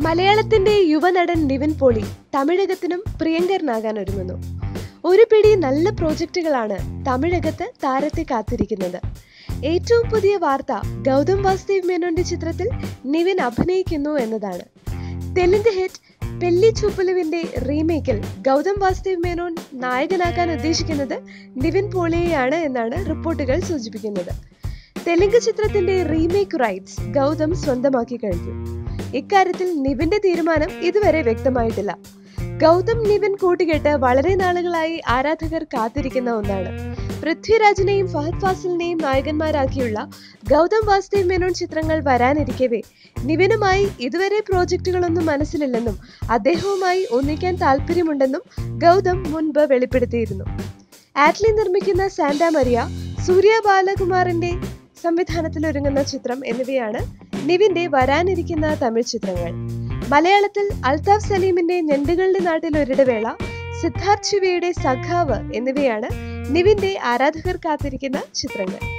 മലയാളത്തിന്റെ യുവനടൻ നിവിൻ പോളി തമിഴകത്തിനും പ്രിയങ്കരനാകാൻ ഒരുങ്ങുന്നു ഒരു പിടി നല്ല പ്രോജക്റ്റുകളാണ് തമിഴകത്ത് താരത്തെ കാത്തിരിക്കുന്നത് ഏറ്റവും പുതിയ വാർത്ത ഗൗതം വാസുദേവ് മേനോന്റെ ചിത്രത്തിൽ നിവിൻ അഭിനയിക്കുന്നു എന്നതാണ് തെലുങ്ക് ഹിറ്റ് പെല്ലി ചൂപ്പുലുവിന്റെ റീമേക്കിൽ ഗൗതം വാസുദേവ് മേനോൻ നായകനാക്കാൻ ഉദ്ദേശിക്കുന്നത് നിവിൻ പോളിയെയാണ് എന്നാണ് റിപ്പോർട്ടുകൾ സൂചിപ്പിക്കുന്നത് തെലുങ്ക് ചിത്രത്തിന്റെ റീമേക്ക് റൈറ്റ്സ് ഗൗതം സ്വന്തമാക്കി കഴിഞ്ഞു ഇക്കാര്യത്തിൽ നിവിന്റെ തീരുമാനം ഇതുവരെ വ്യക്തമായിട്ടില്ല ഗൗതം നിവിൻ കൂട്ടുകെട്ട് വളരെ നാളുകളായി ആരാധകർ കാത്തിരിക്കുന്ന ഒന്നാണ് പൃഥ്വിരാജിനെയും ഫഹദ് ഫാസിലിനെയും നായകന്മാരാക്കിയുള്ള ഗൗതം വാസുദേവ് മേനോൻ ചിത്രങ്ങൾ വരാനിരിക്കവേ നിവിനുമായി ഇതുവരെ പ്രോജക്റ്റുകളൊന്നും മനസ്സിലില്ലെന്നും അദ്ദേഹവുമായി ഒന്നിക്കാൻ താല്പര്യമുണ്ടെന്നും ഗൗതം മുൻപ് വെളിപ്പെടുത്തിയിരുന്നു ആറ്റ്ലി നിർമ്മിക്കുന്ന സാന്റാ മരിയ സൂര്യ ബാലകുമാറിന്റെ സംവിധാനത്തിൽ ഒരുങ്ങുന്ന ചിത്രം എന്നിവയാണ് നിവിന്റെ വരാനിരിക്കുന്ന തമിഴ് ചിത്രങ്ങൾ മലയാളത്തിൽ അൽതാഫ് സലീമിന്റെ ഞണ്ടുകളുടെ നാട്ടിൽ ഒരിടവേള സിദ്ധാർത്ഥ് ശിവയുടെ സഖാവ് എന്നിവയാണ് നിവിന്റെ ആരാധകർ കാത്തിരിക്കുന്ന ചിത്രങ്ങൾ